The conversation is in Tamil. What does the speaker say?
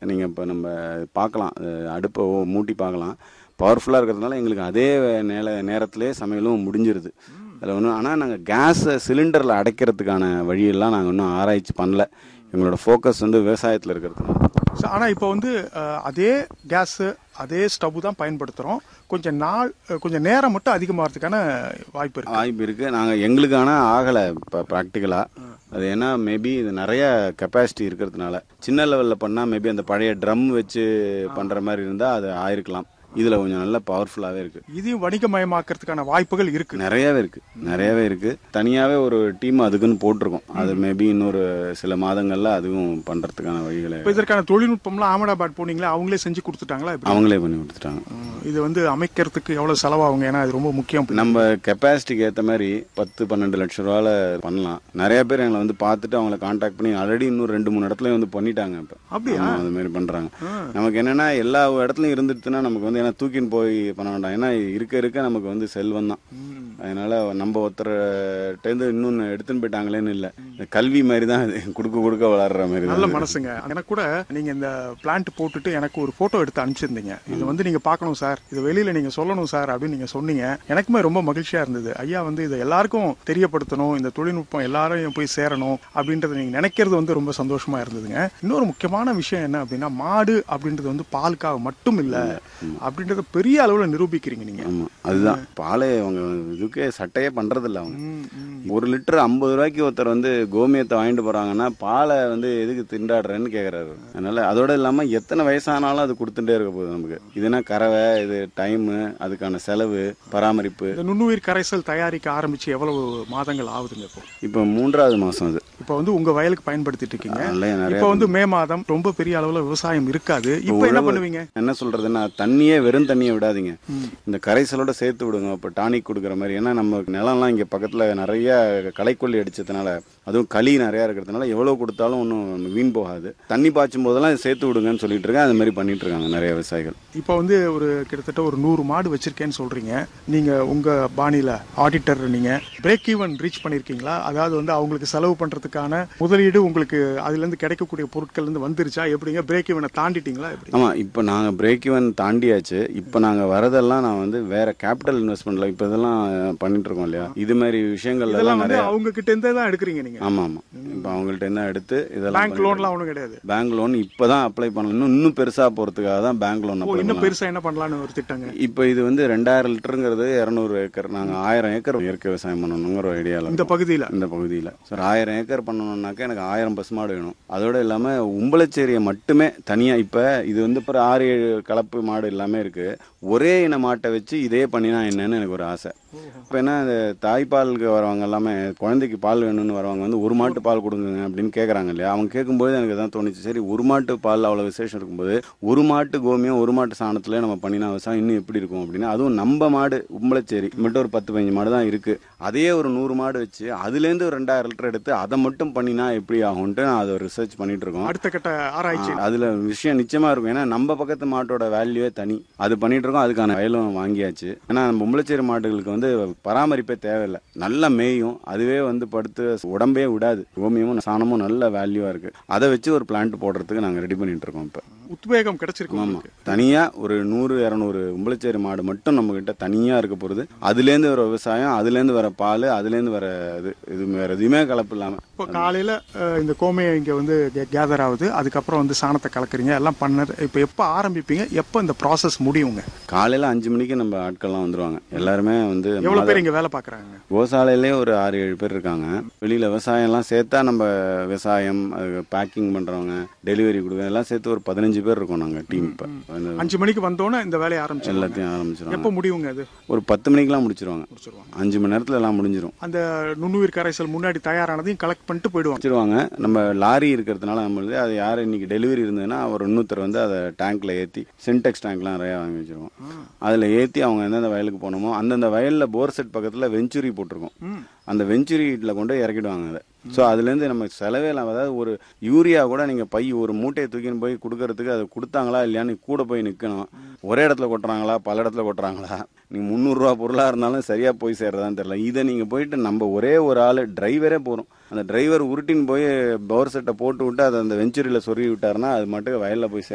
நீங்கள் இப்போ நம்ம பார்க்கலாம் அஹ் அடுப்பை ஓ- மூட்டி பார்க்கலாம் பவர்ஃபுல்லாக இருக்கிறதுனால எங்களுக்கு அதே நேர நேரத்திலே சமையலும் முடிஞ்சிருது அதில் ஒன்றும் ஆனால் நாங்கள் கேஸை சிலிண்டரில் அடைக்கிறதுக்கான வழியெல்லாம் நாங்கள் இன்னும் ஆராய்ச்சி பண்ணல எங்களோட ஃபோக்கஸ் வந்து விவசாயத்தில் இருக்கிறதுனால So, ஆனா இப்போ வந்து அஹ், அதே கேஸ் அதே ஸ்டவ் தான் பயன்படுத்துறோம் கொஞ்சம் நாள் அஹ், கொஞ்சம் நேரம் மட்டும் அதிகமாகிறதுக்கான வாய்ப்பு இருக்கு வாய்ப்பு இருக்குது நாங்கள் எங்களுக்கு ஆனால் ஆகலை இப்போ ப்ராக்டிக்கலாக அது ஏன்னா மேபி இது நிறைய கெப்பாசிட்டி இருக்கிறதுனால சின்ன லெவலில் பண்ணால் மேபி அந்த பழைய ட்ரம் வச்சு பண்ணுற மாதிரி இருந்தால் அது ஆயிருக்கலாம் இதில் கொஞ்சம் நல்ல பவர்ஃபுல்லாகவே இருக்குது இதையும் வணிகமயமாக்கிறதுக்கான வாய்ப்புகள் இருக்கு நிறையவே இருக்கு நிறையவே இருக்கு தனியாவே ஒரு டீம் அதுக்குன்னு போட்டிருக்கோம் அது மேபி இன்னொரு சில மாதங்கள்ல அதுவும் பண்றதுக்கான வழிகளை இப்போ இதற்கான தொழில்நுட்பம்லாம் அகமதாபாத் போனீங்களா அவங்களே செஞ்சு கொடுத்துட்டாங்களா எப்படி அவங்களே பண்ணி கொடுத்துட்டாங்க ம், இது வந்து அமைக்கிறதுக்கு எவ்வளவு செலவாகுங்க ஏன்னா அது ரொம்ப முக்கியம் நம்ம கெப்பாசிட்டிக்கு ஏற்ற மாதிரி பத்து பன்னெண்டு லட்ச ரூபால பண்ணலாம் நிறைய பேர் எங்களை வந்து பார்த்துட்டு அவங்கள காண்டாக்ட் பண்ணி ஆல்ரெடி இன்னும் ரெண்டு மூணு இடத்துல வந்து பண்ணிட்டாங்க இப்போ அப்படியா? ஆமா, அது மாதிரி பண்றாங்க நமக்கு என்னன்னா எல்லா இடத்துலயும் இருந்துட்டுனா நமக்கு வந்து ஏன்னா தூக்கின்னு போய் பண்ண வேண்டாம் ஏன்னா இருக்க இருக்க நமக்கு வந்து செல்வம் தான் அதனால நம்ம ஒருத்தர்கிட்ட இன்னொன்னு எடுத்துன்னு போயிட்டாங்களேன்னு இல்லை இந்த கல்வி மாதிரி தான் இது கொடுக்க கொடுக்க வளர்ற மாதிரி நல்ல தான் இது. மனசுங்க எனக்கு கூட நீங்க இந்த பிளான்ட் போட்டுட்டு எனக்கு ஒரு போட்டோ எடுத்து அனுப்பிச்சிருந்தீங்க இது வந்து நீங்க பார்க்கணும் சார் இது வெளியில நீங்க சொல்லணும் சார் அப்படின்னு நீங்க சொன்னீங்க எனக்குமே ரொம்ப மகிழ்ச்சியா இருந்தது ஐயா வந்து இதை எல்லாருக்கும் தெரியப்படுத்தணும் இந்த தொழில்நுட்பம் எல்லாரையும் போய் சேரணும் அப்படின்றத நீங்க நினைக்கிறது வந்து ரொம்ப சந்தோஷமா இருந்ததுங்க இன்னொரு முக்கியமான விஷயம் என்ன அப்படின்னா மாடு அப்படின்றது வந்து பாலுக்காக மட்டும் இல்ல அப்படின்றத பெரிய அளவுல நிரூபிக்கிறீங்க நீங்க ஆமா அதுதான் பாலே அவங்க இதுக்கே சட்டையே பண்றது இல்ல அவங்க ம், ம். ஒரு லிட்டர் ஐம்பது ரூபாய்க்கு ஒருத்தர் வந்து கோமியத்தை வாங்கிட்டு போறாங்கன்னா பாலை வந்து எதுக்கு திண்டாடுறேன்னு கேக்குறாரு அதனால அதோட இல்லாம எத்தனை வயசானாலும் அது கொடுத்துட்டே இருக்க போகுது நமக்கு இதுனா கறவை இது டைம் அதுக்கான செலவு பராமரிப்பு இந்த நுண்ணுயிர் கரைசல் தயாரிக்க ஆரம்பிச்சு எவ்வளவு மாதங்கள் ஆகுதுங்க இப்போ இப்போ மூன்றாவது மாசம் அது இப்போ வந்து உங்க வயலுக்கு பயன்படுத்திட்டு இருக்கீங்க நிறைய நிறைய இப்போ வந்து மே மாதம் ரொம்ப பெரிய அளவுல விவசாயம் இருக்காது இப்போ என்ன உழவு- பண்ணுவீங்க என்ன சொல்றதுன்னா தண்ணியே வெறும் தண்ணியை விடாதீங்க இந்த கரைசலோட சேர்த்து விடுங்க இப்போ டானிக் கொடுக்குற மாதிரி ஏன்னா நம்ம நிலம்லாம் இங்க பக்கத்துல நிறைய களைக்கொல்லி அடிச்சதுனால அதுவும் களி நிறைய இருக்கிறதுனால எவ்வளவு கொடுத்தாலும் ஒன்றும் வீண் போகாது தண்ணி பாய்ச்சும் போதெல்லாம் இதை சேர்த்து விடுங்கன்னு சொல்லிட்டு இருக்கேன் அது மாதிரி பண்ணிட்டு இருக்காங்க நிறைய விவசாயிகள் இப்போ வந்து ஒரு கிட்டத்தட்ட ஒரு நூறு மாடு வச்சிருக்கேன்னு சொல்றீங்க நீங்க உங்க பாணியில ஆடிட்டர் நீங்க பிரேக் ஈவன் ரீச் பண்ணிருக்கீங்களா அதாவது வந்து அவங்களுக்கு செலவு பண்றதுக்கான முதலீடு உங்களுக்கு அதுல இருந்து கிடைக்கக்கூடிய பொருட்கள் இருந்து வந்துருச்சா எப்படிங்க பிரேக் ஈவனை தாண்டிட்டீங்களா எப்படி ஆமா இப்போ நாங்க பிரேக் ஈவன் தாண்டியாச்சு இப்போ நாங்க வரதெல்லாம் நான் வந்து வேற கேபிட்டல் இன்வெஸ்ட்மெண்ட்ல இப்போ இதெல்லாம் பண்ணிட்டு இருக்கோம் இல்லையா இது மாதிரி விஷயங்கள்ல இதெல்லாம் எல்லாம் வந்து நிறைய அவங்க கிட்ட இருந்தே தான் எடுக்கிறீங்க நீங்க ஆமா ஆமா இப்போ அவங்கள்ட்ட என்ன எடுத்து இதெல்லாம் பேங்க் லோன்லாம் ஒன்றும் கிடையாது பேங்க் லோன் இப்பதான் அப்ளை பண்ணலாம் இன்னும் இன்னும் பெருசா போறதுக்காக தான் பேங்க் லோன் ஓ அப்ளை இன்னும் பெருசா என்ன பண்ணலாம்னு ஒரு திட்டங்க இப்போ இது வந்து ரெண்டாயிரம் லிட்டருங்கிறது இரநூறு ஏக்கர் நாங்க ஆயிரம் ஏக்கர் இயற்கை விவசாயம் பண்ணணுங்கிற ஒரு ஐடியால இந்த பகுதியில இந்த பகுதியில் சார் ஆயிரம் ஏக்கர் பண்ணணும்னாக்கா எனக்கு ஆயிரம் பசுமாடு வேணும் அதோட இல்லாமல் உம்பளச்சேரியை மட்டுமே தனியாக இப்போ இது வந்து இப்போ ஒரு ஆறு ஏழு கலப்பு மாடு எல்லாமே இருக்கு ஒரே இன மாட்டை வச்சு இதே பண்ணினா என்னன்னு எனக்கு ஒரு ஆசை இப்போ என்ன இந்த தாய்ப்பாலுக்கு வரவங்க எல்லாமே குழந்தைக்கு பால் வேணும்னு வரவங்க வந்து ஒரு மாட்டு பால் கொடுங்க அப்படின்னு கேட்குறாங்க இல்லையா அவங்க கேட்கும்போது எனக்கு தான் தோணுச்சு சரி ஒரு மாட்டு பால் அவ்வளோ விசேஷம் இருக்கும்போது ஒரு மாட்டு கோமியம் ஒரு மாட்டு சாணத்துல நம்ம பண்ணினா விவசாயம் இன்னும் எப்படி இருக்கும் அப்படின்னா அதுவும் நம்ம மாடு உம்பளச்சேரி மட்டும் ஒரு பத்து பதினஞ்சு மாடு தான் இருக்கு அதையே ஒரு நூறு மாடு வச்சு அதுலேருந்து ஒரு ரெண்டாயிரம் லிட்டர் எடுத்து அதை மட்டும் பண்ணினா எப்படி ஆகும்ட்டு நான் அதை ரிசர்ச் பண்ணிட்டு இருக்கோம் அடுத்த கட்ட ஆராய்ச்சி அதுல விஷயம் நிச்சயமா இருக்கும் ஏன்னா நம்ம பக்கத்து மாட்டோட வேல்யூவே தனி அது பண்ணிட்டு இருக்கோம் அதுக்கான வயலும் வாங்கியாச்சு ஏன்னா நம்ம முள்ளச்சேரி மாடுகளுக்கு வந்து பராமரிப்பே தேவையில்லை நல்லா மேயும் அதுவே வந்து படுத்து உடம்பே விடாது கோமியமும் சாணமும் நல்ல வேல்யூவா இருக்கு அதை வச்சு ஒரு பிளான்ட் போடுறதுக்கு நாங்க ரெடி பண்ணிட்டு இருக்கோம் இப்ப உத்வேகம் கிடைச்சிருக்கு ஆமா உங்களுக்கு தனியா ஒரு நூறு இரநூறு உம்பளச்சேரி மாடு மட்டும் நம்ம கிட்ட தனியா இருக்க போறது அதுலேருந்து வர விவசாயம் அதுலேருந்து வர பால் அதுலேருந்து வர இது இது வேற எதுவுமே கலப்பு இல்லாம இப்போ காலையில அஹ், இந்த கோமையை இங்க வந்து கேதர் ஆகுது அதுக்கப்புறம் வந்து சாணத்தை கலக்குறீங்க எல்லாம் பண்ண இப்போ எப்போ ஆரம்பிப்பீங்க எப்போ இந்த ப்ராசஸ் முடியுங்க காலையில அஞ்சு மணிக்கு நம்ம ஆட்கள்லாம் வந்துருவாங்க எல்லாருமே வந்து எவ்வளவு பேர் இங்க வேலை பாக்குறாங்க கோசாலையிலே ஒரு ஆறு ஏழு பேர் இருக்காங்க வெளியில விவசாயம் எல்லாம் சேர்த்தா நம்ம விவசாயம் பேக்கிங் பண்றவங்க டெலிவரி கொடுக்க எல்லாம் சேர்த்து ஒரு பதினஞ்சு பேர் இருக்கோம் நாங்க டீம் இப்ப வந்து அஞ்சு மணிக்கு வந்தோன்னே இந்த வேலையை ஆரம்பிச்சு எல்லாத்தையும் ஆரம்பிச்சிருவாங்க எப்போ முடியுங்க அது ஒரு பத்து மணிக்கெல்லாம் முடிச்சிருவாங்க முடிச்சிருவாங்க அஞ்சு மணி நேரத்துல எல்லாம் முடிஞ்சிரும் அந்த நுண்ணுயிர் கரைசல் முன்னாடி தயாரானதையும் கலெக்ட் பண்ணிட்டு போயிடுவாங்க வச்சிருவாங்க நம்ம லாரி இருக்கிறதுனால நம்மளுக்கு அது யார் இன்னைக்கு டெலிவரி இருந்ததுன்னா ஒரு இன்னொருத்தர் வந்து அதை டேங்க்ல ஏற்றி சின்டெக்ஸ் டேங்க்லாம் நிறையா வாங்கி வச்சிருவோம் அதில் ஏற்றி அவங்க எந்தெந்த வயலுக்கு போனோமோ அந்தந்த வயலில் போர் செட் பக்கத்தில் வெஞ்சுரி போட்டிருக்கோம் அந்த வெஞ்சுரியில் கொண்டு போய் இறக்கிடுவாங்க அதை ஸோ அதுலேருந்து நம்ம செலவே இல்லாம அதாவது ஒரு யூரியா கூட நீங்கள் பை ஒரு மூட்டையை தூக்கின்னு போய் கொடுக்கறதுக்கு அதை கொடுத்தாங்களா இல்லையான்னு கூட போய் நிற்கணும் ஒரே இடத்துல கொட்டுறாங்களா பல இடத்துல கொட்டுறாங்களா நீங்கள் முந்நூறுரூவா பொருளாக இருந்தாலும் சரியாக போய் சேர்றதான்னு தெரியல இதை நீங்கள் போயிட்டு நம்ம ஒரே ஒரு ஆள் டிரைவரே போகிறோம் அந்த டிரைவர் உருட்டின்னு போய் பவர் செட்டை போட்டு விட்டு அதை அந்த வெஞ்சுரியில் சொருகி விட்டாருன்னா அது மட்டும் வயலில் போய் சேர